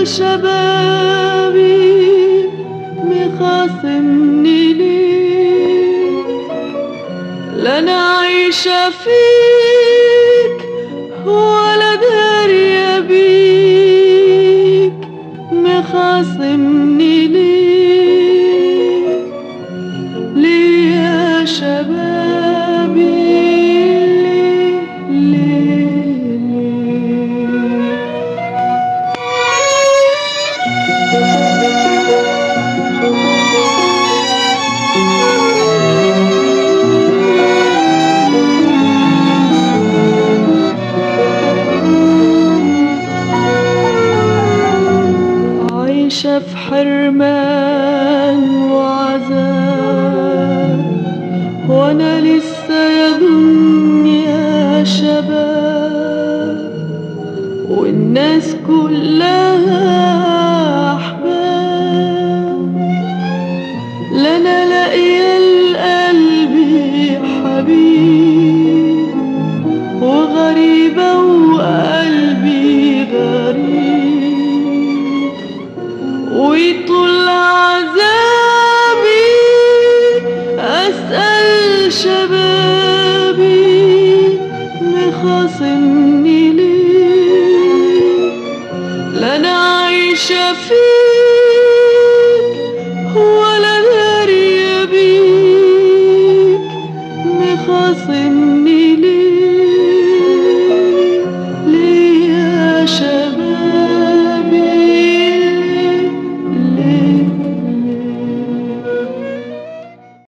شبابي مخاصمني ليه لا انا عايشة فيك ولا دارية بيك مخاصمني ليه ليه يا شبابي ليه ليه ليه عايشة في حرمان وعذاب وانا لسه يا دنيا شباب والناس كلها احباب لا انا لاقيه لقلبي حبيب وغريبه وقلبي غريب ويطول عذابي أسأل شبابي مخاصمني ليه لا أنا عايشة فيه